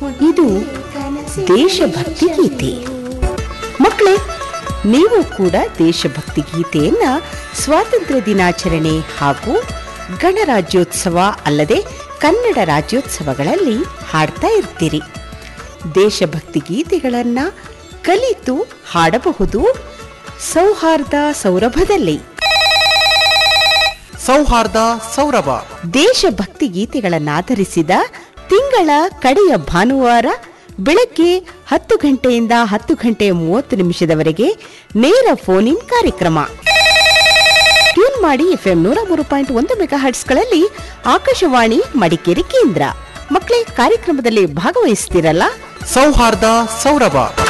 ಇದು ದೇಶಭಕ್ತಿ ಗೀತೆ ಮಕ್ಕಳೇ ನೀವು ಕೂಡ ದೇಶಭಕ್ತಿ ಗೀತೆಯನ್ನ ಸ್ವಾತಂತ್ರ್ಯ ದಿನಾಚರಣೆ ಹಾಗೂ ಗಣರಾಜ್ಯೋತ್ಸವ ಅಲ್ಲದೆ ಕನ್ನಡ ರಾಜ್ಯೋತ್ಸವಗಳಲ್ಲಿ ಹಾಡ್ತಾ ಇರ್ತೀರಿ ದೇಶಭಕ್ತಿ ಗೀತೆಗಳನ್ನ ಕಲಿತು ಹಾಡಬಹುದು ಸೌಹಾರ್ದ ಸೌರಭದಲ್ಲಿ ಸೌಹಾರ್ದ ಸೌರಭ ದೇಶಭಕ್ತಿ ಗೀತೆಗಳನ್ನಾಧರಿಸಿದ ತಿಂಗಳ ಕಡೆಯ ಭಾನುವಾರ ಬೆಳಗ್ಗೆ ಹತ್ತು ಗಂಟೆಯಿಂದ ಹತ್ತು ಗಂಟೆ ಮೂವತ್ತು ನಿಮಿಷದವರೆಗೆ ನೇರ ಫೋನ್ ಇನ್ ಕಾರ್ಯಕ್ರಮ ಟ್ಯೂನ್ ಮಾಡಿ ಎಫ್ಎಂ ನೂರ ಮೂರು ಪಾಯಿಂಟ್ ಒಂದು ಮೆಗಾ ಹರ್ಟ್ಸ್ಗಳಲ್ಲಿ ಆಕಾಶವಾಣಿ ಮಡಿಕೇರಿ ಕೇಂದ್ರ ಮಕ್ಕಳೇ ಕಾರ್ಯಕ್ರಮದಲ್ಲಿ ಭಾಗವಹಿಸ್ತಿರಲ್ಲ ಸೌಹಾರ್ದ ಸೌರಭ